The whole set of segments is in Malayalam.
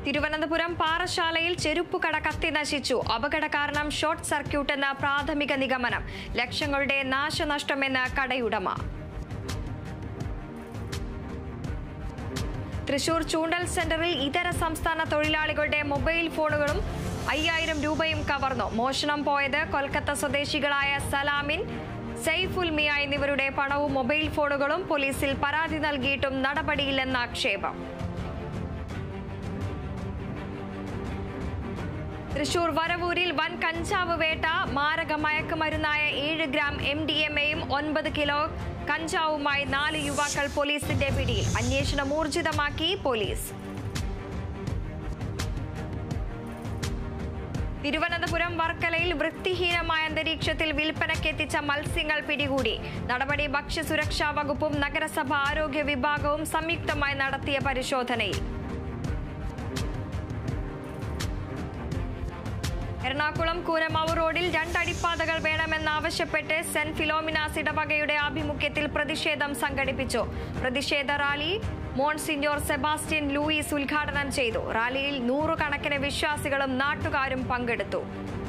തിരുവനന്തപുരം പാറശാലയിൽ ചെരുപ്പുകട കത്തി നശിച്ചു അപകട കാരണം ഷോർട്ട് സർക്യൂട്ട് എന്ന പ്രാഥമിക നിഗമനം ലക്ഷങ്ങളുടെ നാശനഷ്ടമെന്ന് കടയുടമ തൃശൂർ ചൂണ്ടൽ സെന്ററിൽ ഇതര സംസ്ഥാന തൊഴിലാളികളുടെ മൊബൈൽ ഫോണുകളും അയ്യായിരം രൂപയും കവർന്നു മോഷണം പോയത് കൊൽക്കത്ത സ്വദേശികളായ സലാമിൻ സൈഫുൽ മിയ എന്നിവരുടെ പണവും മൊബൈൽ ഫോണുകളും പോലീസിൽ പരാതി നൽകിയിട്ടും നടപടിയില്ലെന്ന ആക്ഷേപം തൃശൂർ വരവൂരിൽ വൻ കഞ്ചാവ് വേട്ട മാരക മയക്കുമരുന്നായ ഏഴ് ഗ്രാം എം ഡി എം എയും ഒൻപത് കിലോ കഞ്ചാവുമായി നാല് യുവാക്കൾ പോലീസിന്റെ പിടിയിൽ അന്വേഷണം ഊർജിതമാക്കി പോലീസ് തിരുവനന്തപുരം വർക്കലയിൽ വൃത്തിഹീനമായ അന്തരീക്ഷത്തിൽ വിൽപ്പനയ്ക്കെത്തിച്ച മത്സ്യങ്ങൾ പിടികൂടി നടപടി ഭക്ഷ്യസുരക്ഷാ വകുപ്പും നഗരസഭ ആരോഗ്യ വിഭാഗവും സംയുക്തമായി നടത്തിയ പരിശോധനയിൽ എറണാകുളം കൂനമാവ് റോഡിൽ രണ്ടടിപ്പാതകൾ വേണമെന്നാവശ്യപ്പെട്ട് സെന്റ് ഫിലോമിനാസ് ഇടവകയുടെ ആഭിമുഖ്യത്തിൽ പ്രതിഷേധം സംഘടിപ്പിച്ചു പ്രതിഷേധ റാലി മോൺസിഞ്ഞോർ സെബാസ്റ്റ്യൻ ലൂയിസ് ഉദ്ഘാടനം ചെയ്തു റാലിയിൽ നൂറുകണക്കിന് വിശ്വാസികളും നാട്ടുകാരും പങ്കെടുത്തു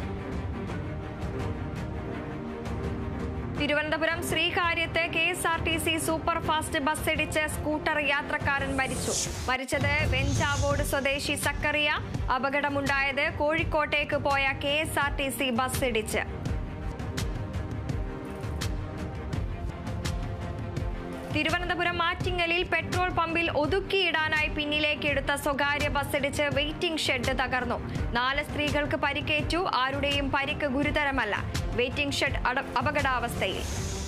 തിരുവനന്തപുരം ശ്രീകാര്യത്ത് K S R T C super fast bus ഇടിച്ച് സ്കൂട്ടർ യാത്രക്കാരൻ മരിച്ചു മരിച്ചത് വെഞ്ചാവോട് സ്വദേശി സക്കറിയ അപകടമുണ്ടായത് കോഴിക്കോട്ടേക്ക് പോയ K S R T C bus ഇടിച്ച് തിരുവനന്തപുരം ആറ്റിങ്ങലിൽ പെട്രോൾ പമ്പിൽ ഒതുക്കിയിടാനായി പിന്നിലേക്ക് എടുത്ത സ്വകാര്യ ബസ്സിടിച്ച് വെയിറ്റിംഗ് ഷെഡ് തകർന്നു നാല് സ്ത്രീകൾക്ക് പരിക്കേറ്റു ആരുടെയും പരിക്ക് ഗുരുതരമല്ല വെയിറ്റിംഗ് ഷെഡ് അട- അപകടാവസ്ഥയിൽ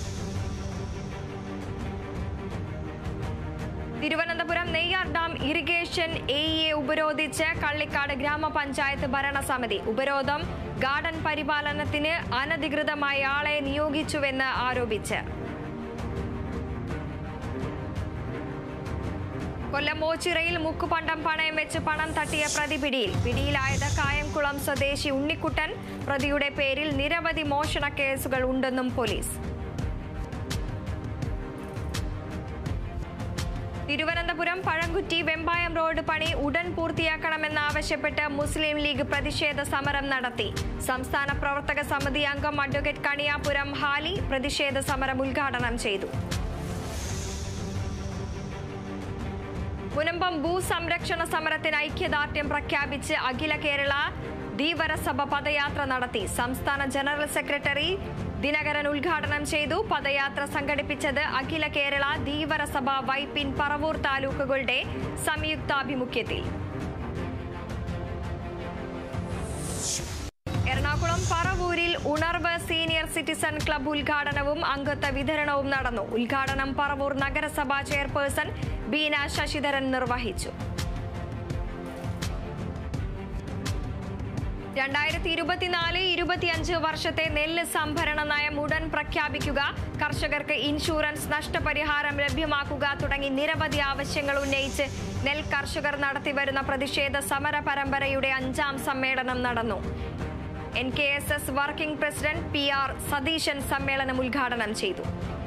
തിരുവനന്തപുരം നെയ്യാർ ഡാം ഇറിഗേഷൻ എഇയെ ഉപരോധിച്ച് കള്ളിക്കാട് ഗ്രാമപഞ്ചായത്ത് ഭരണസമിതി ഉപരോധം ഗാർഡൻ പരിപാലനത്തിന് അനധികൃതമായി ആളെ നിയോഗിച്ചുവെന്ന് ആരോപിച്ച് കൊല്ലം ഓച്ചിറയിൽ മുക്കുപണ്ടം പണയം വെച്ച് പണം തട്ടിയ പ്രതി പിടിയിൽ പിടിയിലായത് കായംകുളം സ്വദേശി ഉണ്ണിക്കുട്ടൻ പ്രതിയുടെ പേരിൽ നിരവധി മോഷണ കേസുകൾ ഉണ്ടെന്നും പോലീസ് തിരുവനന്തപുരം പഴങ്കുറ്റി വെമ്പായം റോഡ് പണി ഉടൻ പൂർത്തിയാക്കണമെന്നാവശ്യപ്പെട്ട് മുസ്ലിം ലീഗ് പ്രതിഷേധ സമരം നടത്തി സംസ്ഥാന പ്രവർത്തക സമിതി അംഗം അഡ്വക്കേറ്റ് കണിയാപുരം ഹാലി പ്രതിഷേധ സമരം ഉദ്ഘാടനം ചെയ്തു മുനമ്പം ഭൂസംരക്ഷണ സമരത്തിന് ഐക്യദാർഢ്യം പ്രഖ്യാപിച്ച് അഖില കേരള ധീവരസഭ പദയാത്ര നടത്തി സംസ്ഥാന ജനറൽ സെക്രട്ടറി ദിനകരൻ ഉദ്ഘാടനം ചെയ്തു പദയാത്ര സംഘടിപ്പിച്ചത് അഖില കേരള ധീവരസഭ വൈപ്പിൻ പറവൂർ താലൂക്കുകളുടെ സംയുക്താഭിമുഖ്യത്തിൽ എറണാകുളം പറവൂരിൽ ഉണർവ് സീനിയർ സിറ്റിസൺ ക്ലബ് ഉദ്ഘാടനവും അംഗത്വ വിതരണവും നടന്നു ഉദ്ഘാടനം പറവൂർ നഗരസഭാ ചെയർപേഴ്സൺ ബീന ശശിധരൻ നിർവഹിച്ചു രണ്ടായിരത്തി ഇരുപത്തിനാല് ഇരുപത്തിയഞ്ച് വർഷത്തെ നെല്ല് സംഭരണ നയം ഉടൻ പ്രഖ്യാപിക്കുക കർഷകർക്ക് ഇൻഷുറൻസ് നഷ്ടപരിഹാരം ലഭ്യമാക്കുക തുടങ്ങി നിരവധി ആവശ്യങ്ങൾ ഉന്നയിച്ച് നെൽ കർഷകർ നടത്തിവരുന്ന പ്രതിഷേധ സമര പരമ്പരയുടെ അഞ്ചാം സമ്മേളനം നടന്നു N K S S working president P R Satheesan സമ്മേളനം ഉദ്ഘാടനം ചെയ്തു